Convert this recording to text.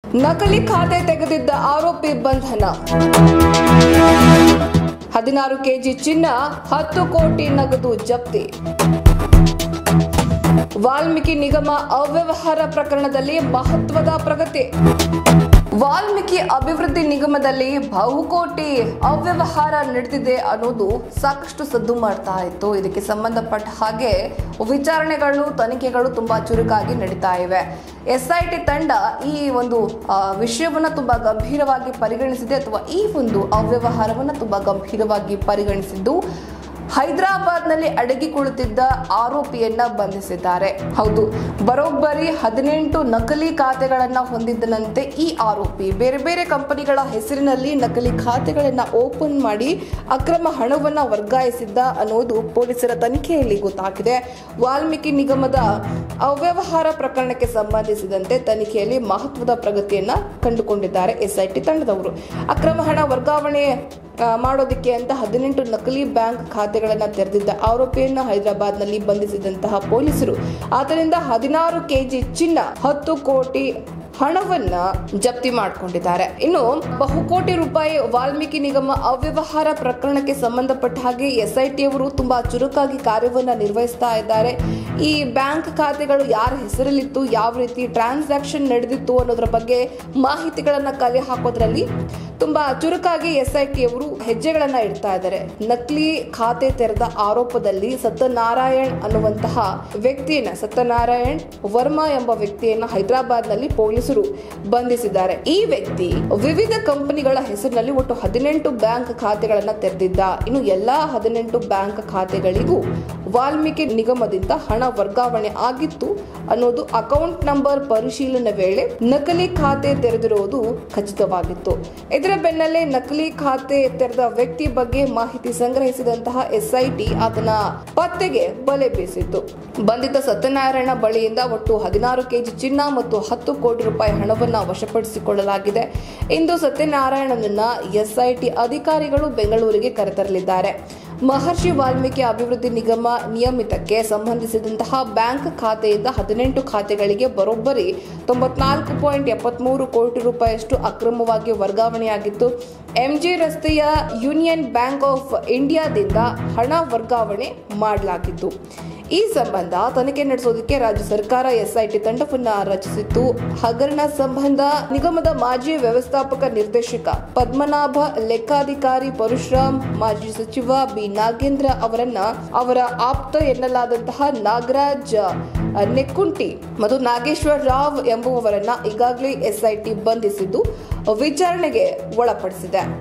ನಕಲಿ ಖಾತೆ ತೆಗೆದಿದ್ದ ಆರೋಪಿ ಬಂಧನ ಹದಿನಾರು ಕೆಜಿ ಚಿನ್ನ ಹತ್ತು ಕೋಟಿ ನಗದು ಜಪ್ತಿ ವಾಲ್ಮೀಕಿ ನಿಗಮ ಅವ್ಯವಹಾರ ಪ್ರಕರಣದಲ್ಲಿ ಮಹತ್ವದ ಪ್ರಗತಿ ವಾಲ್ಮೀಕಿ ಅಭಿವೃದ್ಧಿ ನಿಗಮದಲ್ಲಿ ಬಹುಕೋಟಿ ಅವ್ಯವಹಾರ ನಡೆದಿದೆ ಅನ್ನೋದು ಸಾಕಷ್ಟು ಸದ್ದು ಮಾಡ್ತಾ ಇತ್ತು ಇದಕ್ಕೆ ಸಂಬಂಧಪಟ್ಟ ಹಾಗೆ ವಿಚಾರಣೆಗಳು ತನಿಖೆಗಳು ತುಂಬಾ ಚುರುಕಾಗಿ ನಡೀತಾ ಇವೆ ಎಸ್ಐಟಿ ತಂಡ ಈ ಒಂದು ಆ, ವಿಷಯವನ್ನ ತುಂಬಾ ಗಂಭೀರವಾಗಿ ಪರಿಗಣಿಸಿದೆ ಅಥವಾ ಈ ಒಂದು ಅವ್ಯವಹಾರವನ್ನ ತುಂಬಾ ಗಂಭೀರವಾಗಿ ಪರಿಗಣಿಸಿದ್ದು ಹೈದರಾಬಾದ್ನಲ್ಲಿ ಅಡಗಿ ಕುಳಿತಿದ್ದ ಆರೋಪಿಯನ್ನ ಬಂಧಿಸಿದ್ದಾರೆ ಹೌದು ಬರೋಬ್ಬರಿ ಹದಿನೆಂಟು ನಕಲಿ ಖಾತೆಗಳನ್ನ ಹೊಂದಿದ್ದನಂತೆ ಈ ಆರೋಪಿ ಬೇರೆ ಬೇರೆ ಕಂಪನಿಗಳ ಹೆಸರಿನಲ್ಲಿ ನಕಲಿ ಖಾತೆಗಳನ್ನ ಓಪನ್ ಮಾಡಿ ಅಕ್ರಮ ಹಣವನ್ನ ವರ್ಗಾಯಿಸಿದ್ದ ಅನ್ನೋದು ಪೊಲೀಸರ ತನಿಖೆಯಲ್ಲಿ ಗೊತ್ತಾಗಿದೆ ವಾಲ್ಮೀಕಿ ನಿಗಮದ ಅವ್ಯವಹಾರ ಪ್ರಕರಣಕ್ಕೆ ಸಂಬಂಧಿಸಿದಂತೆ ತನಿಖೆಯಲ್ಲಿ ಮಹತ್ವದ ಪ್ರಗತಿಯನ್ನ ಕಂಡುಕೊಂಡಿದ್ದಾರೆ ಎಸ್ಐಟಿ ತಂಡದವರು ಅಕ್ರಮ ಹಣ ವರ್ಗಾವಣೆ ಆ, ಮಾಡೋದಕ್ಕೆ ಅಂತ ಹದಿನೆಂಟು ನಕಲಿ ಬ್ಯಾಂಕ್ ಖಾತೆಗಳನ್ನು ತೆರೆದಿದ್ದ ಆರೋಪಿಯನ್ನ ಹೈದರಾಬಾದ್ನಲ್ಲಿ ಬಂಧಿಸಿದಂತಹ ಪೊಲೀಸರು ಆತನಿಂದ ಹದಿನಾರು ಕೆಜಿ ಚಿನ್ನ ಹತ್ತು ಕೋಟಿ ಹಣವನ್ನ ಜಪ್ತಿ ಮಾಡಿಕೊಂಡಿದ್ದಾರೆ ಇನ್ನು ಬಹುಕೋಟಿ ರೂಪಾಯಿ ವಾಲ್ಮೀಕಿ ನಿಗಮ ಅವ್ಯವಹಾರ ಪ್ರಕರಣಕ್ಕೆ ಸಂಬಂಧಪಟ್ಟ ಹಾಗೆ ಎಸ್ಐಟಿ ಅವರು ತುಂಬಾ ಚುರುಕಾಗಿ ಕಾರ್ಯವನ್ನ ನಿರ್ವಹಿಸ್ತಾ ಇದ್ದಾರೆ ಈ ಬ್ಯಾಂಕ್ ಖಾತೆಗಳು ಯಾರ ಹೆಸರಲ್ಲಿತ್ತು ಯಾವ ರೀತಿ ಟ್ರಾನ್ಸಾಕ್ಷನ್ ನಡೆದಿತ್ತು ಅನ್ನೋದ್ರ ಬಗ್ಗೆ ಮಾಹಿತಿಗಳನ್ನ ಕಲೆ ಹಾಕೋದ್ರಲ್ಲಿ ತುಂಬಾ ಚುರುಕಾಗಿ ಎಸ್ಐಟಿ ಅವರು ಹೆಜ್ಜೆಗಳನ್ನ ಇಡ್ತಾ ಇದ್ದಾರೆ ನಕಲಿ ಖಾತೆ ತೆರೆದ ಆರೋಪದಲ್ಲಿ ಸತ್ಯನಾರಾಯಣ್ ಅನ್ನುವಂತಹ ವ್ಯಕ್ತಿಯನ್ನ ಸತ್ಯನಾರಾಯಣ್ ವರ್ಮಾ ಎಂಬ ವ್ಯಕ್ತಿಯನ್ನ ಹೈದರಾಬಾದ್ನಲ್ಲಿ ಪೊಲೀಸರು ಬಂಧಿಸಿದ್ದಾರೆ ಈ ವ್ಯಕ್ತಿ ವಿವಿಧ ಕಂಪನಿಗಳ ಹೆಸರಿನಲ್ಲಿ ಒಟ್ಟು ಹದಿನೆಂಟು ಬ್ಯಾಂಕ್ ಖಾತೆಗಳನ್ನ ತೆರೆದಿದ್ದ ಇನ್ನು ಎಲ್ಲಾ ಹದಿನೆಂಟು ಬ್ಯಾಂಕ್ ಖಾತೆಗಳಿಗೂ ವಾಲ್ಮೀಕಿ ನಿಗಮದಿಂದ ಹಣ ವರ್ಗಾವಣೆ ಆಗಿತ್ತು ಅನ್ನೋದು ಅಕೌಂಟ್ ನಂಬರ್ ಪರಿಶೀಲನೆ ವೇಳೆ ನಕಲಿ ಖಾತೆ ತೆರೆದಿರುವುದು ಖಚಿತವಾಗಿತ್ತು ಇದರ ಬೆನ್ನಲ್ಲೇ ನಕಲಿ ಖಾತೆ ತೆರೆದ ವ್ಯಕ್ತಿ ಬಗ್ಗೆ ಮಾಹಿತಿ ಸಂಗ್ರಹಿಸಿದಂತಹ ಎಸ್ಐಟಿ ಆತನ ಪತ್ತೆಗೆ ಬಲೆ ಬೀಸಿತ್ತು ಬಂಧಿತ ಸತ್ಯನಾರಾಯಣ ಬಳಿಯಿಂದ ಒಟ್ಟು ಹದಿನಾರು ಕೆಜಿ ಚಿನ್ನ ಮತ್ತು ಹತ್ತು ಕೋಟಿ ರೂಪಾಯಿ ಹಣವನ್ನ ವಶಪಡಿಸಿಕೊಳ್ಳಲಾಗಿದೆ ಇಂದು ಸತ್ಯನಾರಾಯಣನನ್ನ ಎಸ್ಐಟಿ ಅಧಿಕಾರಿಗಳು ಬೆಂಗಳೂರಿಗೆ ಕರೆತರಲಿದ್ದಾರೆ ಮಹರ್ಷಿ ವಾಲ್ಮೀಕಿ ಅಭಿವೃದ್ಧಿ ನಿಗಮ ನಿಯಮಿತಕ್ಕೆ ಸಂಬಂಧಿಸಿದಂತಹ ಬ್ಯಾಂಕ್ ಖಾತೆಯಿಂದ ಹದಿನೆಂಟು ಖಾತೆಗಳಿಗೆ ಬರೋಬ್ಬರಿ ತೊಂಬತ್ನಾಲ್ಕು ಪಾಯಿಂಟ್ ಎಪ್ಪತ್ಮೂರು ಕೋಟಿ ರೂಪಾಯಿಯಷ್ಟು ಅಕ್ರಮವಾಗಿ ವರ್ಗಾವಣೆಯಾಗಿತ್ತು ಎಂಜಿ ರಸ್ತೆಯ ಯೂನಿಯನ್ ಬ್ಯಾಂಕ್ ಆಫ್ ಇಂಡಿಯಾದಿಂದ ಹಣ ವರ್ಗಾವಣೆ ಮಾಡಲಾಗಿತ್ತು ಈ ಸಂಬಂಧ ತನಿಖೆ ನಡೆಸೋದಕ್ಕೆ ರಾಜ್ಯ ಸರ್ಕಾರ ಎಸ್ಐಟಿ ತಂಡವನ್ನ ರಚಿಸಿತ್ತು ಹಗರಣ ಸಂಬಂಧ ನಿಗಮದ ಮಾಜಿ ವ್ಯವಸ್ಥಾಪಕ ನಿರ್ದೇಶಕ ಪದ್ಮನಾಭ ಲೆಕ್ಕಾಧಿಕಾರಿ ಪರಶುರಾಮ್ ಮಾಜಿ ಸಚಿವ ಬಿ ನಾಗೇಂದ್ರ ಅವರನ್ನ ಅವರ ಆಪ್ತ ಎನ್ನಲಾದಂತಹ ನಾಗರಾಜ್ ನೆಕ್ಕುಂಟಿ ಮತ್ತು ನಾಗೇಶ್ವರ ರಾವ್ ಎಂಬುವವರನ್ನ ಈಗಾಗಲೇ ಎಸ್ಐಟಿ ಬಂಧಿಸಿದ್ದು ವಿಚಾರಣೆಗೆ ಒಳಪಡಿಸಿದೆ